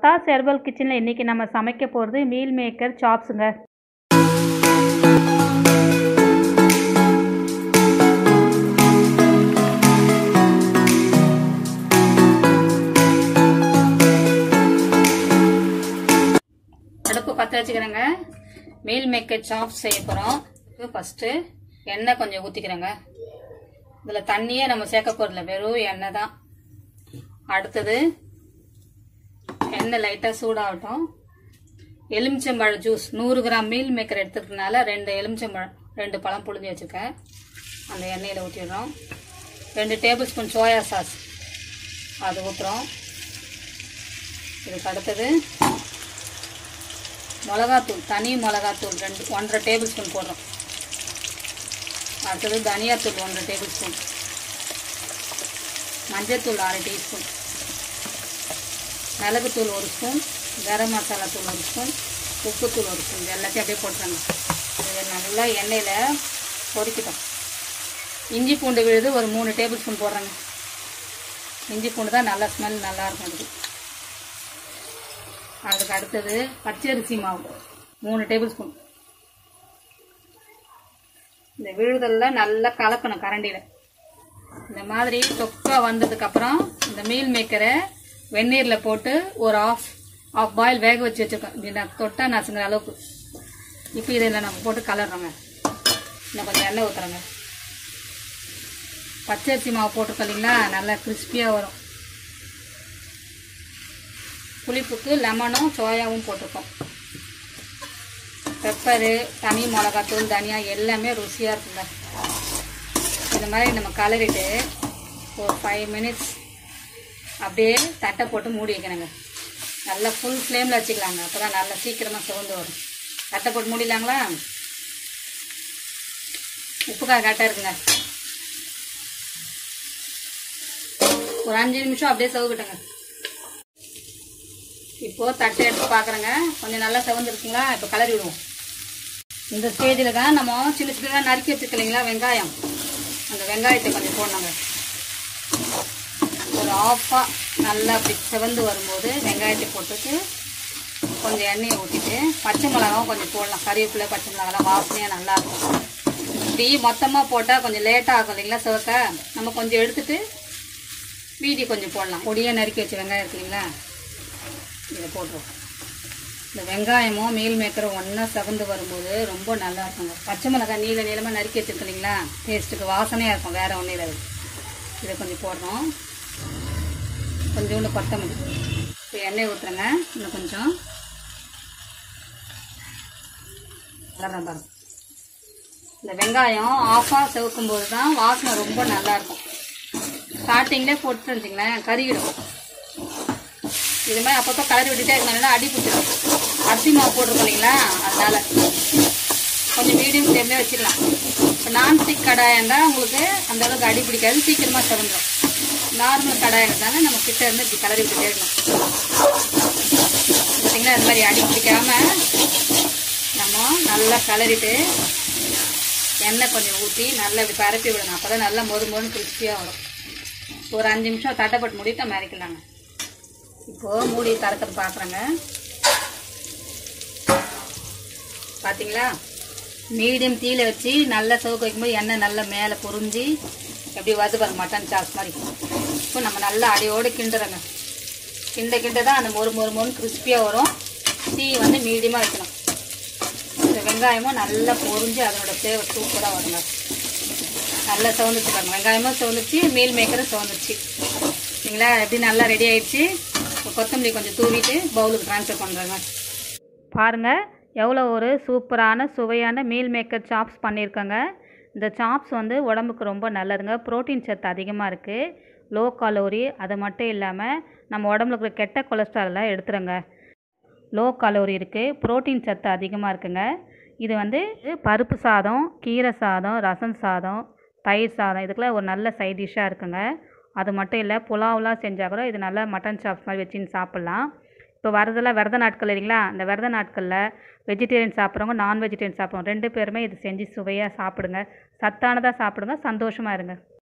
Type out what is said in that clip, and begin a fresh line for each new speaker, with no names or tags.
Das herbal கிச்சனில் இன்றைக்கி நம்ம சமைக்க போகிறது மீல் மேக்கர் சாப்ஸுங்க அடுப்பு பற்ற வச்சுக்கிறேங்க மீல் மேக்கர் சாப்ஸ் செய்ய போகிறோம் ஃபஸ்ட்டு எண்ணெய் கொஞ்சம் ஊற்றிக்கிறேங்க இதில் தண்ணியே நம்ம சேர்க்க போகிறதில்ல வெறும் எண்ணெய் தான் அடுத்தது எண்ணெய் லைட்டாக சூடாகட்டும் எலுமிச்சம்பழ ஜூஸ் நூறு கிராம் மீல் மேக்கர் எடுத்துக்கிறதுனால ரெண்டு எலுமிச்சம்பழம் ரெண்டு பழம் புழிஞ்சு வச்சுருக்கேன் அந்த எண்ணெயில் ஊற்றிடுறோம் ரெண்டு டேபிள் ஸ்பூன் சோயா சாஸ் அது ஊற்றுறோம் இதுக்கு அடுத்தது மிளகாத்தூள் தனி மிளகாத்தூள் ரெண்டு ஒன்றரை டேபிள் ஸ்பூன் போடுறோம் அடுத்தது தனியாத்தூள் ஒன்றரை டேபிள் ஸ்பூன் மஞ்சத்தூள் அரை டீஸ்பூன் மிளகுத்தூள் ஒரு ஸ்பூன் கரம் மசாலா தூள் ஒரு ஸ்பூன் உப்புத்தூள் ஒரு ஸ்பூன் இது எல்லாத்தையும் அப்படியே போட்டுருங்க இது நல்லா எண்ணெயில் பொரிக்கிட்டோம் இஞ்சி பூண்டு விழுது ஒரு மூணு டேபிள் ஸ்பூன் போடுறேங்க இஞ்சி பூண்டு தான் நல்லா ஸ்மெல் நல்லாயிருக்கும் அதுக்கு அதுக்கு அடுத்தது பச்சரிசி மாவு மூணு டேபிள் ஸ்பூன் இந்த விழுதெல்லாம் நல்லா கலக்கணும் கரண்டியில் இந்த மாதிரி தொக்கா வந்ததுக்கப்புறம் இந்த மீல் மேக்கரை வெந்நீரில் போட்டு ஒரு ஆஃப் ஆஃப் பாயில் வேக வச்சு வச்சுருக்கோம் இப்படி நான் தொட்டா நசுங்கிற அளவுக்கு இப்போ இதில் நம்ம போட்டு கலர்றோங்க இன்னும் கொஞ்சம் எண்ணெய் ஊற்றுறோங்க பச்சரிசி மாவு போட்டிருக்கோம் இல்லைங்களா நல்லா கிறிஸ்பியாக வரும் புளிப்புக்கு லெமனும் சோயாவும் போட்டிருக்கோம் பெப்பரு தனி மிளகாத்தூள் தனியா எல்லாமே ருசியாக இருக்குங்க இந்த மாதிரி நம்ம கலரிட்டு ஒரு ஃபைவ் மினிட்ஸ் அப்படியே தட்டை போட்டு மூடி வைக்கணுங்க நல்லா ஃபுல் ஃப்ளேமில் வச்சுக்கலாங்க அப்போ தான் நல்லா சீக்கிரமாக சிவந்து வரும் தட்டை போட்டு மூடிடலாங்களா உப்புக்காய் கரெக்டாக இருக்குங்க ஒரு அஞ்சு நிமிஷம் அப்படியே சிவக்கட்டுங்க இப்போது தட்டை எடுத்து பார்க்குறேங்க கொஞ்சம் நல்லா செவந்துருக்குங்களா இப்போ கலரி விடுவோம் இந்த ஸ்டேஜில் தான் நம்ம சின்ன சின்னதாக நறுக்கி வச்சுருக்க இல்லைங்களா வெங்காயம் அந்த வெங்காயத்தை கொஞ்சம் போடணுங்க ஒரு ஆஃபாக நல்லா அப்படி செவந்து வரும்போது வெங்காயத்தை போட்டுட்டு கொஞ்சம் எண்ணெயை ஊற்றிட்டு பச்சை மிளகாவும் கொஞ்சம் போடலாம் கறிவேப்பிலை பச்சை மிளகாலாம் வாசனையாக நல்லாயிருக்கும் இப்படி மொத்தமாக போட்டால் கொஞ்சம் லேட்டாக ஆகும் இல்லைங்களா சிவக்க நம்ம கொஞ்சம் எடுத்துட்டு மீதி கொஞ்சம் போடலாம் பொடியாக நறுக்கி வச்ச வெங்காயம் இருக்கு இல்லைங்களா இதை போட்டுருவோம் இந்த வெங்காயமும் மீல் மேக்கரும் ஒன்றா செவந்து வரும்போது ரொம்ப நல்லா இருக்குங்க பச்சை மிளகாய் நீள நீளமாக நறுக்கி வச்சுருக்கு இல்லைங்களா டேஸ்ட்டுக்கு வாசனையாக இருக்கும் வேறு ஒன்றும் இல்லை இதை கொஞ்சம் போடுறோம் கொஞ்சோண்டு கொத்தமல்லி இப்போ எண்ணெய் ஊற்றுறேங்க இன்னும் கொஞ்சம் வளர்றேன் பாருங்க இந்த வெங்காயம் ஆஃபாக செவக்கும் போது தான் வாசனை ரொம்ப நல்லாயிருக்கும் ஸ்டார்டிங்லேயே போட்டு வச்சிங்களேன் கறிவிடும் இது மாதிரி அப்பப்போ கலரி விட்டுட்டே இருக்கணும் அடி பிடிச்சிடும் அரிசி மாவு போட்டிருக்கோம் இல்லைங்களா அதனால கொஞ்சம் மீடியம் ஃப்ளேம்லேயே வச்சிடலாம் இப்போ நான்ஸ்டிக் கடாயாக இருந்தால் உங்களுக்கு அந்த அளவுக்கு அடி பிடிக்காது சீக்கிரமாக செவந்துடும் நார்மல் கடாயாக இருந்தாலும் நம்ம கிட்ட இருந்து இப்படி கலரி விட்டுட்டே இருக்கணும் பார்த்தீங்களா இந்த மாதிரி அடி பிடிக்காம நம்ம நல்லா கலரிட்டு எண்ணெய் கொஞ்சம் ஊற்றி நல்லா இப்படி பரப்பி விடணும் அப்போ தான் நல்லா மொறு மொறுன்னு கிறிஸ்பியாக வரும் ஒரு அஞ்சு நிமிஷம் தட்டைப்பட்டு மூடிட்டு நம்ம இறக்கலாங்க இப்போது மூடி திறக்கிறது பார்க்குறேங்க பார்த்தீங்களா மீடியம் தீயில வச்சு நல்லா சவுக்க வைக்கும்போது எண்ணெய் நல்லா மேலே பொறிஞ்சி எப்படி வருது பாருங்க மட்டன் சாஸ் மாதிரி இப்போ நம்ம நல்லா அடியோடு கிண்டுறோங்க கிண்ட கிண்ட தான் அந்த மொறு மொறு மொறு கிறிஸ்பியாக வரும் தீ வந்து மீடியமாக வைக்கணும் இந்த வெங்காயமும் நல்லா பொறிஞ்சு அதனோட ஃப்ளேவர் சூப்பராக வருங்க நல்லா சவுந்துச்சு பாருங்க வெங்காயமும் சவுந்துச்சு மீல் மேக்கரும் சவுந்துச்சு சரிங்களா எப்படி நல்லா ரெடி ஆயிடுச்சு இப்போ கொத்தமல்லி கொஞ்சம் தூவிட்டு பவுலுக்கு ட்ரான்ஸ்ஃபர் பண்ணுறேங்க பாருங்கள் எவ்வளோ ஒரு சூப்பரான சுவையான மீல் மேக்கர் சாப்ஸ் பண்ணியிருக்கேங்க இந்த சாப்ஸ் வந்து உடம்புக்கு ரொம்ப நல்லதுங்க ப்ரோட்டீன் சத்து அதிகமாக இருக்குது லோ கலோரி அது மட்டும் இல்லாமல் நம்ம உடம்புல இருக்கிற கெட்ட கொலஸ்ட்ராலெலாம் எடுத்துருங்க லோ கலோரி இருக்குது ப்ரோட்டீன் சத்து அதிகமாக இருக்குங்க இது வந்து பருப்பு சாதம் கீரை சாதம் ரசம் சாதம் தயிர் சாதம் இதுக்கெல்லாம் ஒரு நல்ல சைட் டிஷ்ஷாக இருக்குங்க அது மட்டும் இல்லை புலாவ்லாம் செஞ்சால் கூட இது நல்லா மட்டன் சாப்ஸ் மாதிரி வச்சுன்னு சாப்பிட்லாம் இப்போ வரதெல்லாம் விரத நாட்கள் இல்லைங்களா அந்த விரத நாட்களில் வெஜிடேரியன் சாப்பிட்றவங்க நான் வெஜிடேரியன் சாப்பிட்றவங்க ரெண்டு பேருமே இது செஞ்சு சுவையாக சாப்பிடுங்க சத்தானதாக சாப்பிடுங்க சந்தோஷமாக இருங்க